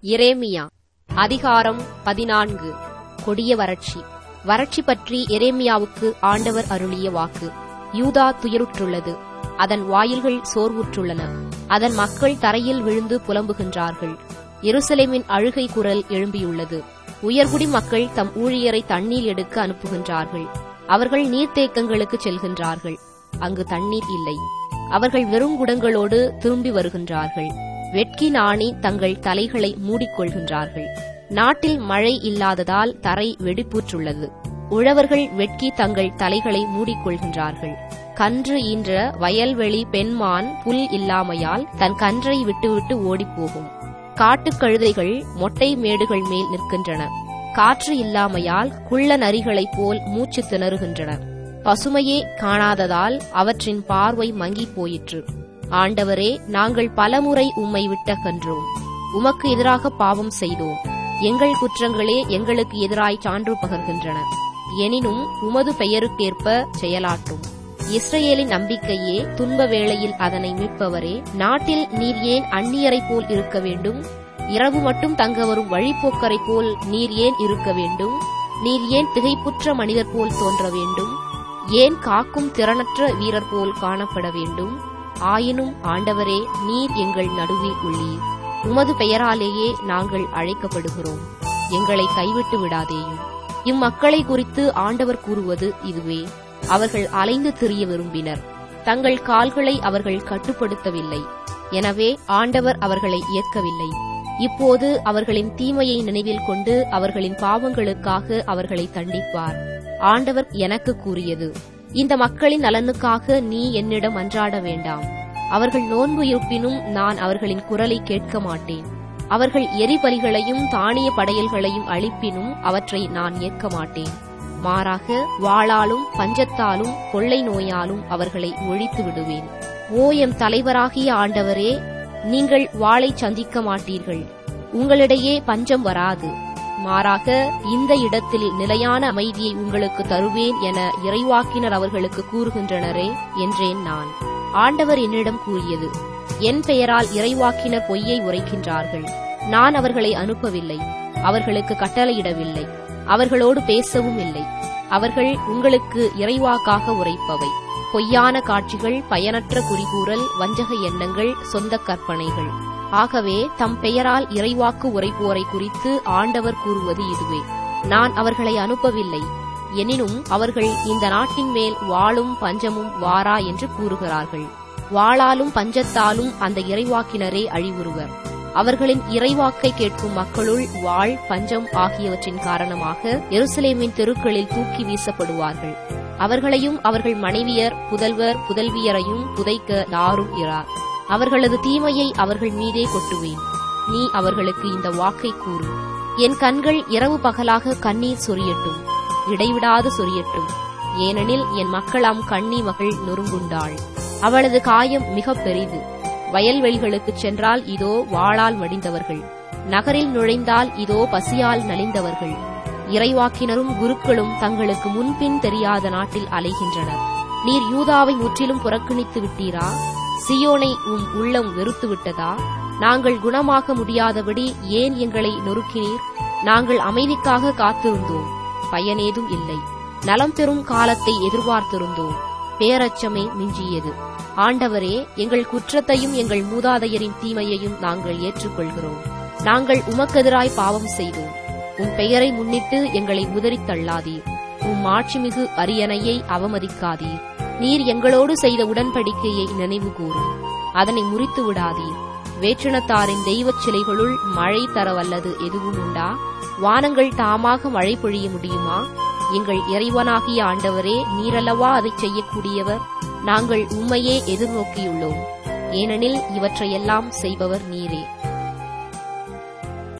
எரேமியா அதிகாரம் பதினான்கு கொடிய வறட்சி வறட்சி பற்றி எரேமியாவுக்கு ஆண்டவர் அருளிய வாக்கு யூதா துயருற்றுள்ளது அதன் வாயில்கள் சோர்வுற்றுள்ளன அதன் மக்கள் தரையில் விழுந்து புலம்புகின்றார்கள் எருசலேமின் அழுகை குரல் எழும்பியுள்ளது உயர்குடி மக்கள் தம் ஊழியரை தண்ணீர் எடுக்க அனுப்புகின்றார்கள் அவர்கள் நீர்த்தேக்கங்களுக்கு செல்கின்றார்கள் அங்கு தண்ணீர் இல்லை அவர்கள் வெறுங்குடங்களோடு திரும்பி வருகின்றார்கள் வெட்கி நாணி தங்கள் தலைகளை மூடிக்கொள்கின்றார்கள் நாட்டில் மழை இல்லாததால் தரை வெடிப்புற்றுள்ளது உழவர்கள் வெட்கி தங்கள் தலைகளை மூடிக்கொள்கின்றார்கள் கன்று ஈன்ற வயல்வெளி பெண்மான் புல் இல்லாமையால் தன் கன்றை விட்டுவிட்டு ஓடிப்போகும் காட்டுக் கழுதைகள் மொட்டை மேடுகள் மேல் நிற்கின்றன காற்று இல்லாமையால் குள்ள நரிகளைப் போல் மூச்சு திணறுகின்றன பசுமையே காணாததால் அவற்றின் பார்வை மங்கிப் போயிற்று ஆண்டவரே நாங்கள் பலமுறை உம்மை விட்டகன்றோம் உமக்கு எதிராக பாவம் செய்தோம் எங்கள் குற்றங்களே எங்களுக்கு எதிராய் சான்று பகர்கின்றன எனினும் உமது பெயருக்கேற்ப செயலாட்டும் இஸ்ரேலின் நம்பிக்கையே துன்ப வேளையில் அதனை மீட்பவரே நாட்டில் நீர் ஏன் அந்நியரைப் போல் இருக்க வேண்டும் இரவு மட்டும் தங்க வரும் வழிப்போக்கரைப் போல் நீர் ஏன் இருக்க வேண்டும் நீர் ஏன் திகைப்புற்ற மனிதர் போல் தோன்ற வேண்டும் ஏன் காக்கும் திறனற்ற வீரர் போல் காணப்பட வேண்டும் ஆயினும் ஆண்டவரே நீர் எங்கள் நடுவில் உள்ளீர் உமது பெயராலேயே நாங்கள் அழைக்கப்படுகிறோம் எங்களை கைவிட்டு விடாதேயும் இம்மக்களை குறித்து ஆண்டவர் கூறுவது இதுவே அவர்கள் அலைந்து திரிய விரும்பினர் தங்கள் கால்களை அவர்கள் கட்டுப்படுத்தவில்லை எனவே ஆண்டவர் அவர்களை இயக்கவில்லை இப்போது அவர்களின் தீமையை நினைவில் கொண்டு அவர்களின் பாவங்களுக்காக அவர்களை தண்டிப்பார் ஆண்டவர் எனக்கு கூறியது இந்த மக்களின் நலனுக்காக நீ என்னிடம் அன்றாட வேண்டாம் அவர்கள் நோன்பு இருப்பினும் நான் அவர்களின் குரலை கேட்க மாட்டேன் அவர்கள் எரிபலிகளையும் தானிய படையல்களையும் அழிப்பினும் அவற்றை நான் ஏற்க மாட்டேன் மாறாக வாளாலும் பஞ்சத்தாலும் கொள்ளை நோயாலும் அவர்களை ஒழித்து விடுவேன் ஓ எம் தலைவராகிய ஆண்டவரே நீங்கள் வாளை சந்திக்க மாட்டீர்கள் உங்களிடையே பஞ்சம் வராது மாறாக இந்த இடத்தில் நிலையான அமைதியை உங்களுக்கு தருவேன் என இறைவாக்கினர் அவர்களுக்கு கூறுகின்றனரே என்றேன் நான் ஆண்டவர் என்னிடம் கூறியது என் பெயரால் இறைவாக்கினர் பொய்யை உரைக்கின்றார்கள் நான் அவர்களை அனுப்பவில்லை அவர்களுக்கு கட்டளையிடவில்லை அவர்களோடு பேசவும் இல்லை அவர்கள் உங்களுக்கு இறைவாக்காக உரைப்பவை பொய்யான காட்சிகள் பயனற்ற குறிகூறல் வஞ்சக எண்ணங்கள் சொந்த கற்பனைகள் ஆகவே தம் பெயரால் இறைவாக்கு உரைப்போரை குறித்து ஆண்டவர் கூறுவது இதுவே நான் அவர்களை அனுப்பவில்லை எனினும் அவர்கள் இந்த நாட்டின் மேல் வாளும் பஞ்சமும் வாரா என்று கூறுகிறார்கள் வாளாலும் பஞ்சத்தாலும் அந்த இறைவாக்கினரே அழிவுறுவர் அவர்களின் இறைவாக்கை கேட்கும் மக்களுள் வாழ் பஞ்சம் ஆகியவற்றின் காரணமாக எருசலேமின் தெருக்களில் தூக்கி வீசப்படுவார்கள் அவர்களையும் அவர்கள் மனைவியர் புதல்வர் புதல்வியரையும் புதைக்க யாரும் இரார் அவர்களது தீமையை அவர்கள் மீதே கொட்டுவேன் நீ அவர்களுக்கு இந்த வாக்கை கூறு என் கண்கள் இரவு பகலாக கண்ணீர் சொரியட்டும் இடைவிடாது சொரியட்டும் ஏனெனில் என் மக்களாம் கண்ணி மகள் நொறுங்குண்டாள் அவளது காயம் மிக பெரிது வயல்வெளிகளுக்குச் சென்றால் இதோ வாளால் மடிந்தவர்கள் நகரில் நுழைந்தால் இதோ பசியால் நலிந்தவர்கள் இறைவாக்கினரும் குருக்களும் தங்களுக்கு முன்பின் தெரியாத நாட்டில் அலைகின்றனர் நீர் யூதாவை முற்றிலும் புறக்கணித்து விட்டீரா சியோனை உம் உள்ளம் வெறுத்து விட்டதா நாங்கள் குணமாக முடியாதபடி ஏன் எங்களை நொறுக்கினீர் நாங்கள் அமைதிக்காக காத்திருந்தோம் பயனேதும் இல்லை நலம் பெறும் காலத்தை எதிர்பார்த்திருந்தோம் பேரச்சமே மிஞ்சியது ஆண்டவரே எங்கள் குற்றத்தையும் எங்கள் மூதாதையரின் தீமையையும் நாங்கள் ஏற்றுக்கொள்கிறோம் நாங்கள் உமக்கெதிராய் பாவம் செய்தோம் உம் பெயரை முன்னிட்டு எங்களை உதறித் தள்ளாதீர் உம் ஆட்சிமிகு அரியணையை அவமதிக்காதீர் நீர் எங்களோடு செய்த உடன்படிக்கையை நினைவு கூறும் அதனை முறித்து விடாதீர் வேற்றினத்தாரின் தெய்வச் சிலைகளுள் மழை தர வல்லது எதுவும் உண்டா வானங்கள் தாமாக மழை பொழிய முடியுமா எங்கள் இறைவனாகிய ஆண்டவரே நீரல்லவா அதைச் செய்யக்கூடியவர் நாங்கள் உம்மையே எதிர்நோக்கியுள்ளோம் ஏனெனில் இவற்றையெல்லாம் செய்பவர் நீரே